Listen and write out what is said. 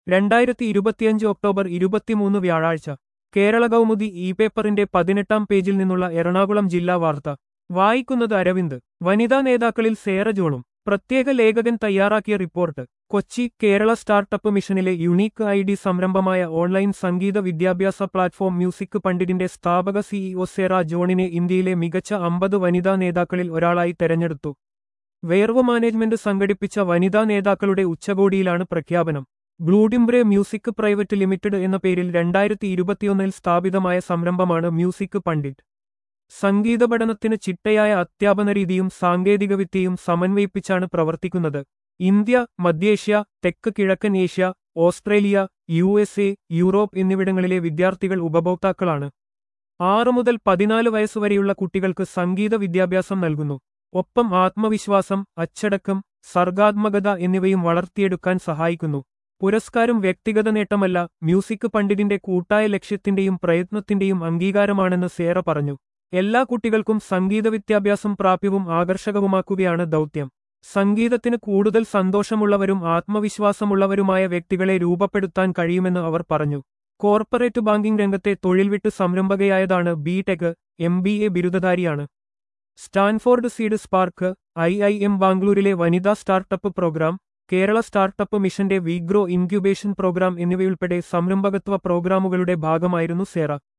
രണ്ടായിരത്തി ഇരുപത്തിയഞ്ച് ഒക്ടോബർ ഇരുപത്തിമൂന്ന് വ്യാഴാഴ്ച കേരള കൗമുദി ഇ പേപ്പറിന്റെ പതിനെട്ടാം പേജിൽ നിന്നുള്ള എറണാകുളം ജില്ലാ വാർത്ത വായിക്കുന്നത് അരവിന്ദ് വനിതാ നേതാക്കളിൽ സേറ ജോണും പ്രത്യേക ലേഖകൻ തയ്യാറാക്കിയ റിപ്പോർട്ട് കൊച്ചി കേരള സ്റ്റാർട്ടപ്പ് മിഷനിലെ യുണീക്ക് ഐ ഡി സംരംഭമായ ഓൺലൈൻ സംഗീത വിദ്യാഭ്യാസ പ്ലാറ്റ്ഫോം മ്യൂസിക് പണ്ഡിറ്റിന്റെ സ്ഥാപക സിഇഒ സേറ ജോണിനെ ഇന്ത്യയിലെ മികച്ച അമ്പത് വനിതാ നേതാക്കളിൽ ഒരാളായി തെരഞ്ഞെടുത്തു വേർവ് മാനേജ്മെന്റ് സംഘടിപ്പിച്ച വനിതാ നേതാക്കളുടെ ഉച്ചകോടിയിലാണ് പ്രഖ്യാപനം ബ്ലൂഡിംബ്രെ മ്യൂസിക് പ്രൈവറ്റ് ലിമിറ്റഡ് എന്ന പേരിൽ രണ്ടായിരത്തി ഇരുപത്തിയൊന്നിൽ സ്ഥാപിതമായ സംരംഭമാണ് മ്യൂസിക് പണ്ഡിറ്റ് സംഗീത പഠനത്തിന് ചിട്ടയായ അധ്യാപന രീതിയും സാങ്കേതികവിദ്യയും സമന്വയിപ്പിച്ചാണ് പ്രവർത്തിക്കുന്നത് ഇന്ത്യ മധ്യേഷ്യ തെക്ക് കിഴക്കൻ Asia Australia U S A Europe എന്നിവിടങ്ങളിലെ വിദ്യാർത്ഥികൾ ഉപഭോക്താക്കളാണ് ആറു മുതൽ പതിനാല് വയസ്സുവരെയുള്ള കുട്ടികൾക്ക് സംഗീത വിദ്യാഭ്യാസം നൽകുന്നു ഒപ്പം ആത്മവിശ്വാസം അച്ചടക്കം സർഗാത്മകത എന്നിവയും വളർത്തിയെടുക്കാൻ സഹായിക്കുന്നു പുരസ്കാരം വ്യക്തിഗത നേട്ടമല്ല മ്യൂസിക് പണ്ഡിറ്റിന്റെ കൂട്ടായ ലക്ഷ്യത്തിന്റെയും പ്രയത്നത്തിന്റെയും അംഗീകാരമാണെന്ന് സേറ പറഞ്ഞു എല്ലാ കുട്ടികൾക്കും സംഗീത വിദ്യാഭ്യാസം പ്രാപ്യവും ആകർഷകവുമാക്കുകയാണ് ദൗത്യം സംഗീതത്തിന് കൂടുതൽ സന്തോഷമുള്ളവരും ആത്മവിശ്വാസമുള്ളവരുമായ വ്യക്തികളെ രൂപപ്പെടുത്താൻ കഴിയുമെന്ന് അവർ പറഞ്ഞു കോർപ്പറേറ്റ് ബാങ്കിംഗ് രംഗത്തെ തൊഴിൽ വിട്ട് സംരംഭകയായതാണ് B tech M B A ബിരുദധാരിയാണ് Stanford seed spark I I M ബാംഗ്ലൂരിലെ വനിതാ സ്റ്റാർട്ടപ്പ് പ്രോഗ്രാം കേരള സ്റ്റാർട്ടപ്പ് മിഷന്റെ വിഗ്രോ ഇൻക്യുബേഷൻ പ്രോഗ്രാം എന്നിവയുൾപ്പെടെ സംരംഭകത്വ പ്രോഗ്രാമുകളുടെ ഭാഗമായിരുന്നു സേറ